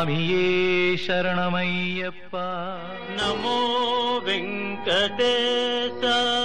స్వామియే శరణమయ్యప్ప నమో వెంకటేశ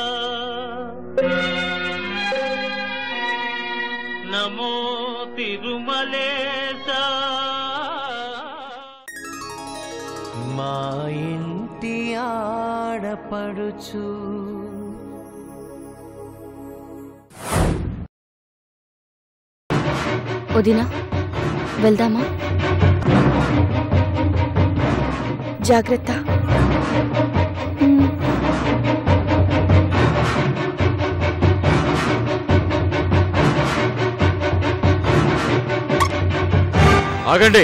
నమో తిరుమలేశ మా ఇంటి ఆడపడుచు వదినా వెళ్దామా జాగ్రత్త మ్మ్. ఆగండి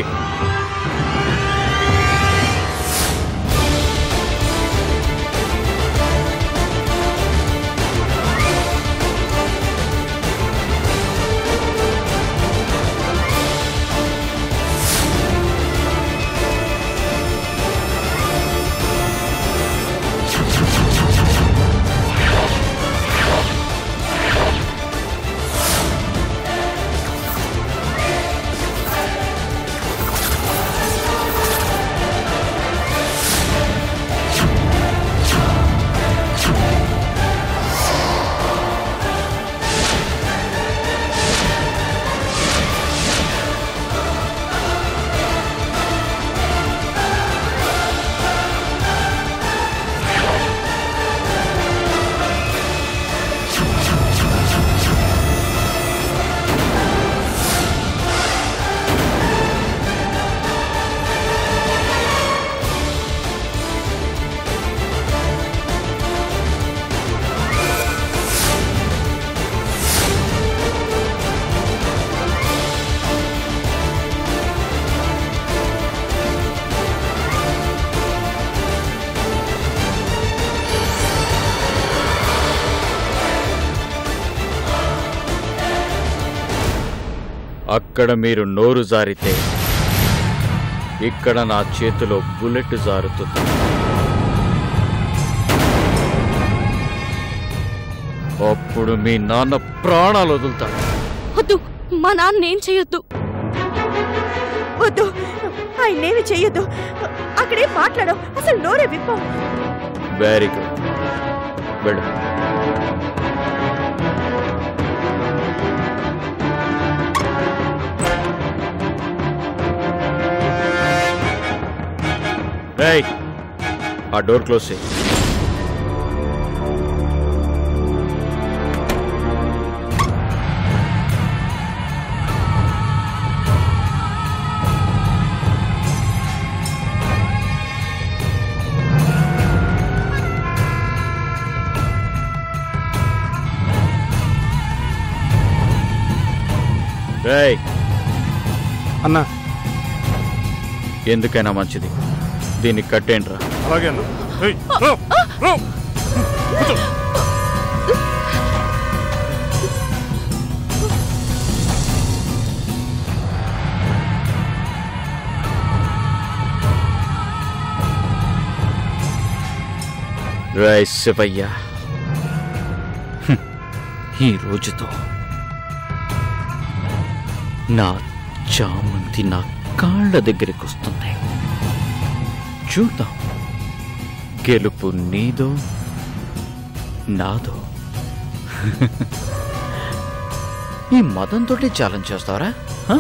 అక్కడ మీరు నోరు జారితే ఇక్కడ నా చేతిలో బుల్లెట్ జారుతుంది అప్పుడు మీ నాన్న ప్రాణాలు వదులుతాడు వద్దు మా నాన్న ఏం చేయొద్దు వద్దు ఆయన్నేమి చెయ్యొద్దు అక్కడే మాట్లాడవు అసలు నోరే విప్పం వెరీ గుడ్ వెళ్ళు రేయ్ ఆ డోర్ క్లోజ్ చేయి రేయ్ అన్నా ఎందుకైనా మంచిది దీన్ని కట్టేంట్రా అలాగే అన్నా ఏయ్, రా, రా. కూర్చో. రాయ్ శివయ్య హ్మ్. ఈ రోజుతో నా చామంతి నా కాళ్ళ దగ్గరికి వస్తుంది చూద్దాం గెలుపు నీదో నాదో ఈ మతంతో ఛాలెంజ్ చేస్తావరా హ?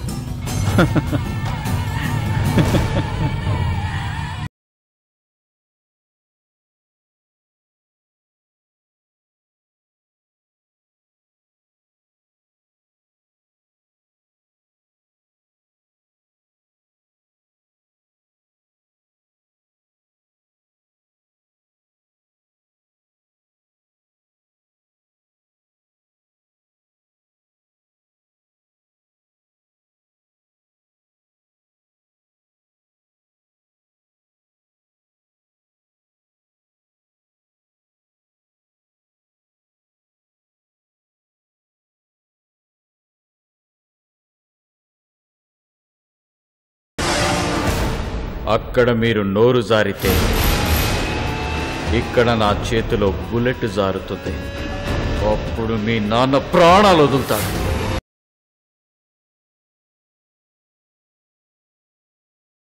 అక్కడ మీరు నోరు జారితే ఇక్కడ నా చేతిలో బుల్లెట్ జారుతుంది అప్పుడు మీ నాన్న ప్రాణాలు వదులుతాడు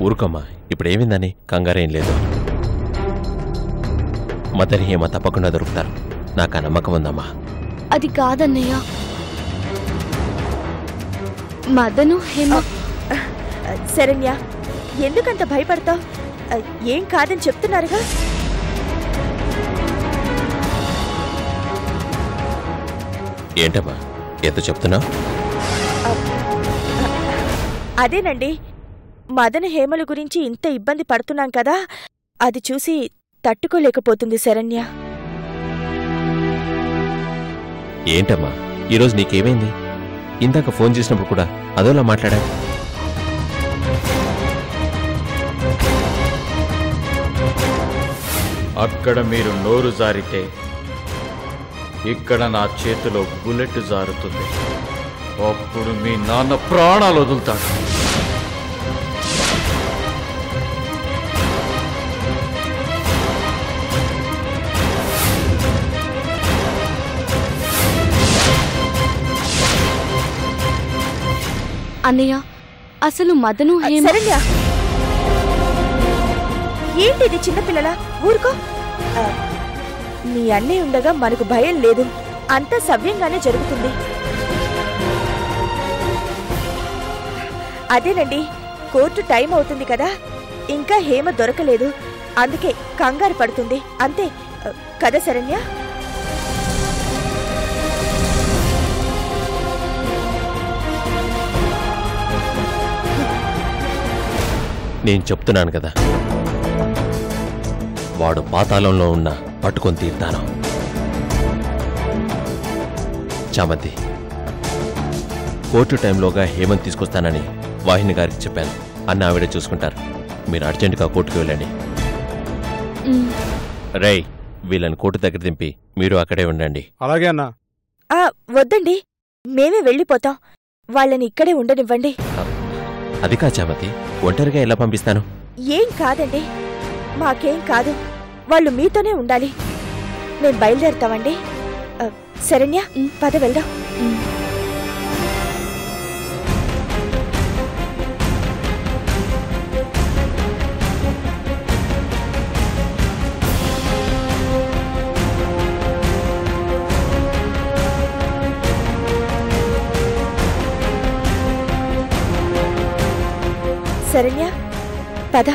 ఊరుకోమ్మా ఇప్పుడు ఏమిందని కంగారేం లేదు మదర్ హేమ తప్పకుండా దొరుకుతారు నాకు ఆ నమ్మకం ఉందమ్మా అది కాదన్నయ్య మదను హేమ శరణ్య ఎందుకంత భయపడతావు ఏం కాదని చెప్తున్నారుగా ఏంటమ్మా ఎంత చెప్తున్నావు అదేనండి మదన హేమల గురించి ఇంత ఇబ్బంది పడుతున్నాం కదా అది చూసి తట్టుకోలేకపోతుంది శరణ్య ఏంటమ్మా ఈరోజు నీకేమైంది ఇందాక ఫోన్ చేసినప్పుడు కూడా అదోలా మాట్లాడా అక్కడ మీరు నోరు జారితే ఇక్కడ నా చేతిలో బుల్లెట్ జారుతుంది అప్పుడు మీ నాన్న ప్రాణాలు వదులుతాడు అన్నయ్య అసలు మదను హేమ శరణ్య ఏంటిది చిన్నపిల్లల ఊరుకో ఆ, నీ అన్నయ్య ఉండగా మనకు భయం లేదు అంతా సవ్యంగానే జరుగుతుంది అదేనండి కోర్టు టైం అవుతుంది కదా ఇంకా హేమ దొరకలేదు అందుకే కంగారు పడుతుంది అంతే ఆ, కదా శరణ్య నేను చెప్తున్నాను కదా వాడు పాతాళంలో ఉన్న పట్టుకొని తీరుతాను చామంతి కోర్టు టైంలోగా హేమంత్ తీసుకొస్తానని వాహిని గారికి చెప్పాను అన్న ఆవిడ చూసుకుంటారు మీరు అర్జెంటుగా కోర్టుకు వెళ్ళండి ఉమ్, రేయ్ వీళ్ళని కోర్టు దగ్గర దింపి మీరు అక్కడే ఉండండి అలాగే అన్నా ఆ వద్దండి మేమే వెళ్ళిపోతాం వాళ్ళని ఇక్కడే ఉండనివ్వండి అది కా చామతి ఒంటరిగా ఎలా పంపిస్తాను ఏం కాదండి మాకేం కాదు వాళ్ళు మీతోనే ఉండాలి మేము బయలుదేరుతామండి ఆ, శరణ్య పద వెళ్దాం ఉమ్. శరణ్య పద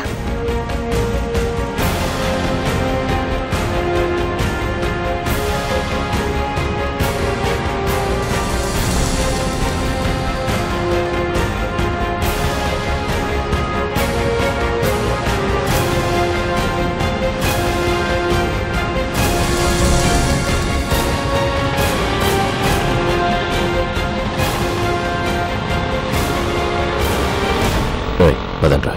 రేయ్, పదండ్రా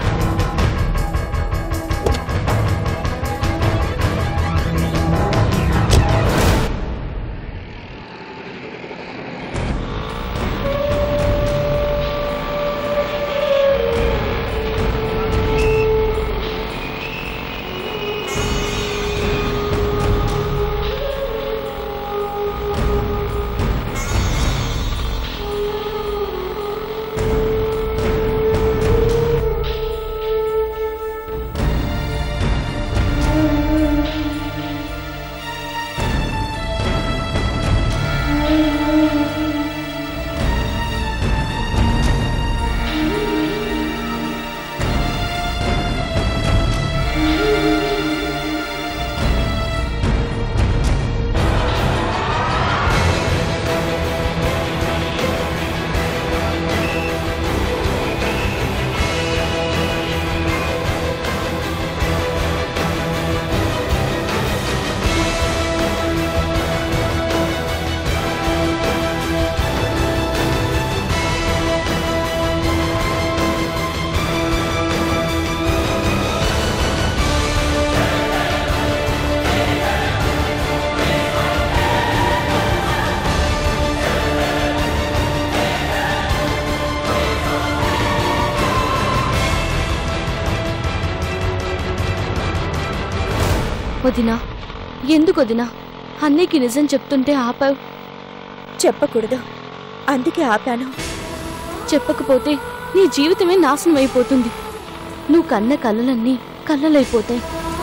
వదినా ఎందుకు వదినా అన్నయ్యకి నిజం చెప్తుంటే ఆపావు చెప్పకూడదు అందుకే ఆపాను చెప్పకపోతే నీ జీవితమే నాశనం అయిపోతుంది నువ్వు కన్న కలలన్నీ కళ్ళలైపోతాయి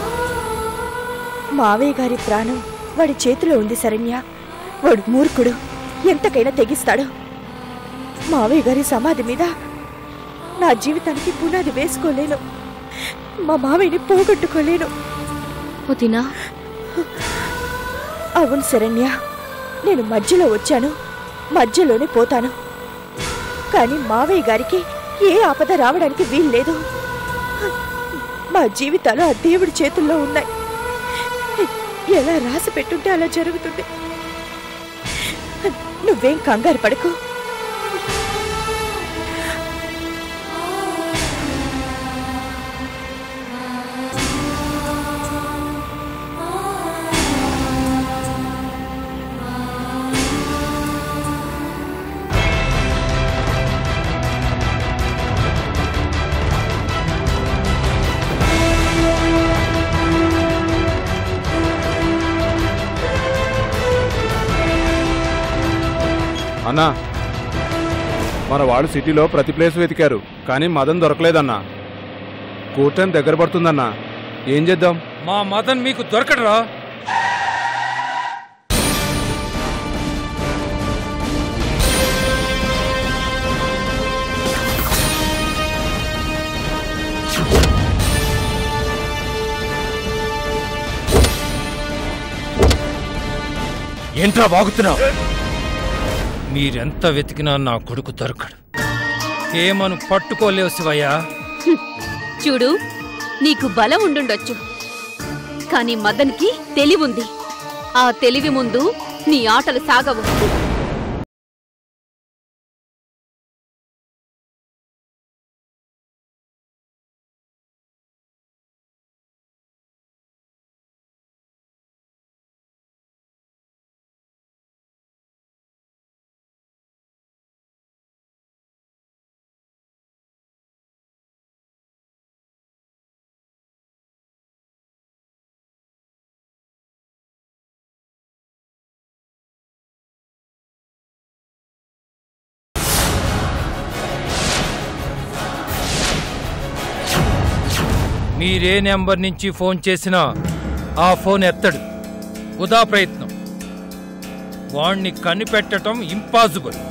మావయ్య గారి ప్రాణం వాడి చేతిలో ఉంది శరణ్య వాడు మూర్ఖుడు ఎంతకైనా తెగిస్తాడు మావయ్య గారి సమాధి మీద నా జీవితానికి పునాది వేసుకోలేను మా మావయ్యని పోగొట్టుకోలేను వదినా అవును శరణ్య నేను మధ్యలో వచ్చాను మధ్యలోనే పోతాను కానీ మావయ్య గారికి ఏ ఆపద రావడానికి వీల్లేదు మా జీవితాలు ఆ దేవుడి చేతుల్లో ఉన్నాయి ఎలా రాసి పెట్టుంటే అలా జరుగుతుంది నువ్వేం కంగారు పడకు అన్నా మన వాళ్ళు సిటీలో ప్రతి ప్లేస్ వెతికారు కానీ మదన్ దొరకలేదన్నా కూర్చొని దగ్గర పడుతుందన్నా ఏం చేద్దాం మా మదన్ మీకు దొరకడరా ఏంట్రా వాగుతున్నావు మీరెంత వెతికినా నా కొడుకు దొరకడు ఏమను పట్టుకోలేవు శివయ్యా చూడు నీకు బలం ఉండుండొచ్చు కానీ మదన్కి తెలివుంది ఆ తెలివి ముందు నీ ఆటలు సాగవు మీరే నెంబర్ నుంచి ఫోన్ చేసినా ఆ ఫోన్ ఎత్తడు ఉదా ప్రయత్నం వాణ్ణి కనిపెట్టడం ఇంపాసిబుల్